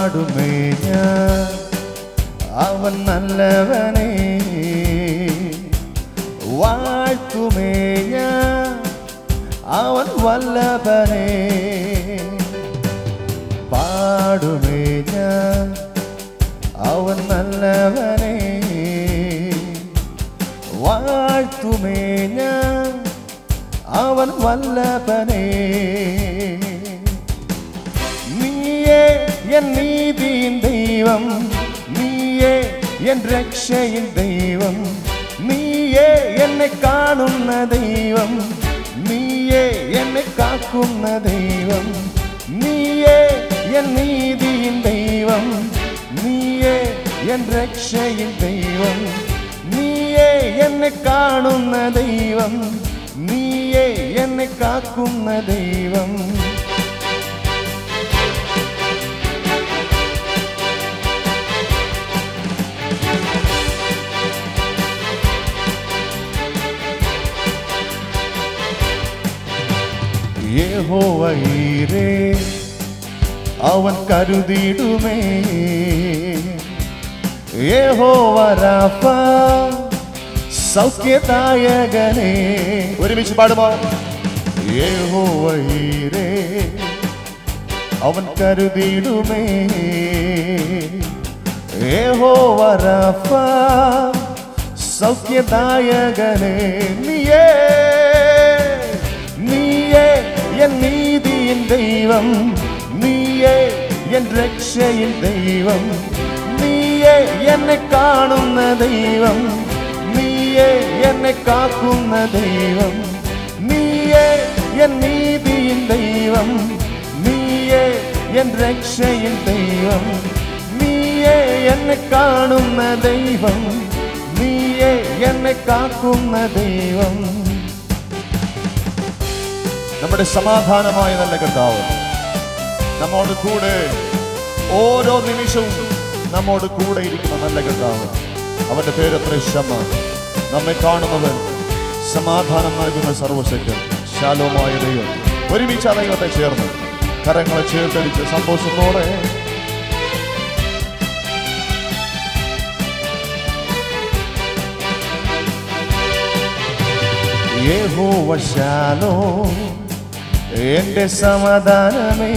പാടുമേ ഞാൻ അവൻ നല്ലവനേ വാഴ്ത്തുമേ ഞാൻ അവൻ വല്ലഭനേ പാടുമേ ഞാൻ അവൻ നല്ലവനേ വാഴ്ത്തുമേ ഞാൻ അവൻ വല്ലഭനേ നീയേ എൻ നീതിயின் ദൈവം നീയേ എൻ രക്ഷയിൻ ദൈവം നീയേ എന്നെ കാണുന്ന ദൈവം നീയേ എന്നെ കാക്കുന്ന ദൈവം നീയേ എൻ നീതിயின் ദൈവം നീയേ എൻ രക്ഷയിൻ ദൈവം നീയേ എന്നെ കാണുന്ന ദൈവം നീയേ എന്നെ കാക്കുന്ന ദൈവം യഹോവയീരേ അവൻ കരുതിയിടുമേ യഹോവരാഫ സൗഖ്യദായകനേ ഒരുമിച്ച് പാടുമോ യഹോവയീരേ അവൻ കരുതിയിടുമേ യഹോവരാഫ സൗഖ്യദായകനേ നീയേ നീയേ എൻ നീതിയിൻ ദൈവം നീയേ എൻ രക്ഷയിൻ ദൈവം നീയേ എന്നെ കാണുന്ന ദൈവം നീയേ എന്നെ കാക്കുന്ന ദൈവം നീയേ എൻ നീതിയിൻ ദൈവം നീയേ എൻ രക്ഷയിൻ ദൈവം നീയേ എന്നെ കാണുന്ന ദൈവം നീയേ എന്നെ കാക്കുന്ന ദൈവം നമ്മുടെ സമാധാനമായ നല്ല കർത്താവ് നമ്മോട് കൂടെ ഓരോ നിമിഷവും നമ്മോട് കൂടെ ഇരിക്കുന്ന നല്ല കർത്താവ് അവന്റെ പേരത്ര ക്ഷമ നമ്മെ കാണുന്നവൻ സമാധാനം നൽകുന്ന സർവശക്തൻ ശാലോമായ ദൈവം ഒരുമിച്ച് ആ ദൈവത്തെ ചേർന്ന് കരങ്ങളെ ചേർത്തടിച്ച് സന്തോഷത്തോടെ യഹോവ ശാലോ എന്റെ സമാധാനമേ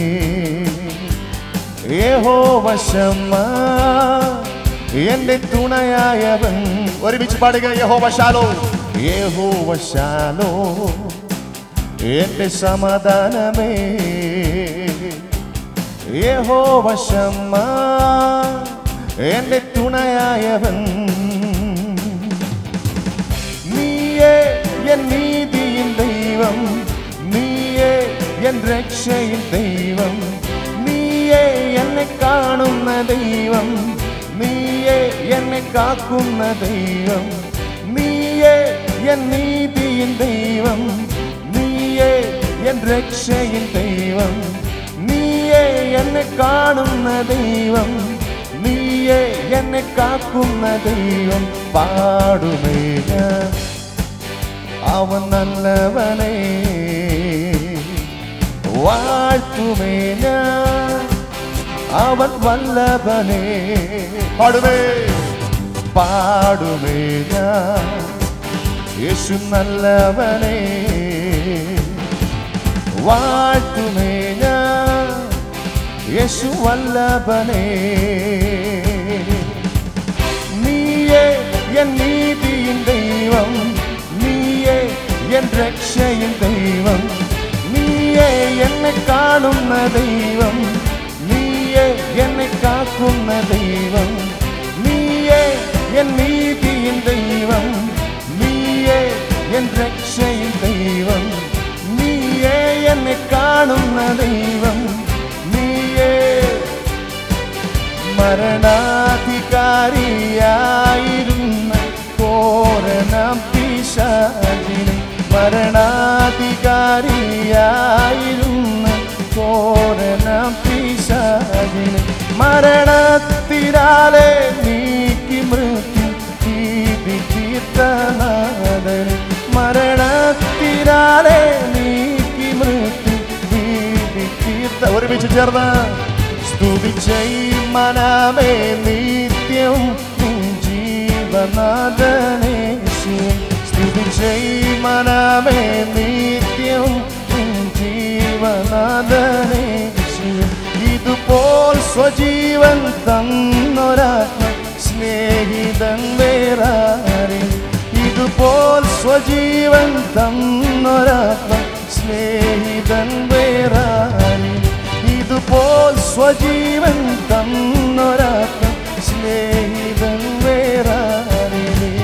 യഹോവ ശമ്മ എന്റെ തുണയായവൻ ഒരുമിച്ച് പാടുക യഹോവ ശാലോ യഹോവ ശാലോ എന്റെ സമാധാനമേ യഹോവ ശമ്മ എന്റെ തുണയായവൻ നീയേ എൻ നീതിയിൻ ദൈവം നീയേ എൻ രക്ഷയിൻ ദൈവം നീയേ എന്നെ കാണുന്ന ദൈവം നീയേ എന്നെ കാക്കുന്ന ദൈവം നീയേ എൻ നീതിയിൻ ദൈവം നീയേ എൻ രക്ഷയിൻ ദൈവം നീയേ എന്നെ കാണുന്ന ദൈവം നീയേ എന്നെ കാക്കുന്ന ദൈവം പാടുമേ ഞാൻ അവൻ നല്ലവനേ വാഴ്ത്തുമേ ഞാൻ അവൻ വല്ലഭനേ പാടുമേ പാടുമേ ഞാൻ യേശു നല്ലവനേ വാഴ്ത്തുമേ ഞാൻ യേശു വല്ലഭനേ നീയേ എൻ നീതിയിൻ ദൈവം നീയേ എൻ രക്ഷയിൻ ദൈവം നീയേ എന്നെ കാണുന്ന ദൈവം നീയേ എന്നെ കാക്കുന്ന ദൈവം നീയേ എൻ നീതിയിൻ ദൈവം നീയേ എൻ രക്ഷയിൻ ദൈവം നീയേ എന്നെ കാണുന്ന ദൈവം നീയേ മരണാധികാരിയായിരുന്ന കോരണം പിശാചിനെ മരണാധികാരിയായിരുന്ന കോരണം പിശാചിനെ മരണത്തിനാലെ നീക്കി മൃത്യു ഭീതി തീർത്തനാഥനെ മരണത്തിനാലെ നീക്കി മൃത്യു ഭീതി തീർത്ത ഒരുമിച്ച് ചേർന്ന് സ്തുതിച്ചൈ മനമേ നിത്യം നിൻ ജീവനാഥനേശിയെ സ്തുതിച്ചൈ മനമേ നിത്യം നിൻ ജീവനാഥനേശിയെ ഇതുപോൽ സ്വജീവൻ തന്നൊരാത്മ സ്നേഹിതൻ വേറാരെ ഇതുപോൽ സ്വജീവൻ തന്നൊരാത്മ സ്നേഹിതൻ വേറാരെ ഇതുപോൽ സ്വജീവൻ തന്നൊരാത്മ സ്നേഹിതൻ വേറാരെ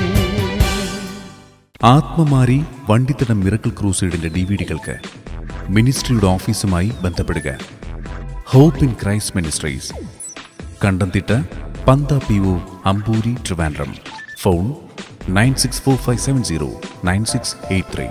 ആത്മമാരി വണ്ടിത്തടം മിറക്കിൾ ക്രൂസൈഡിന്റെ ഡി വി ഡികൾക്ക് മിനിസ്ട്രിയുടെ ഓഫീസുമായി ബന്ധപ്പെടുക hope in Christ ministries Kandamthitta Pantha P O Amboori Trivandrum phone nine six four five seven zero nine six eight three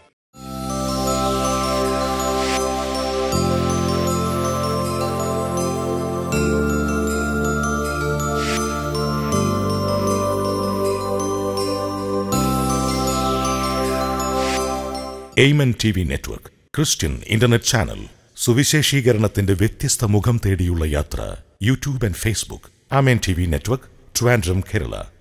Amen T V network Christian internet channel സുവിശേഷീകരണത്തിന്റെ വ്യത്യസ്ത മുഖം തേടിയുള്ള യാത്ര YouTube and Facebook Amen T V network Trivandrum Kerala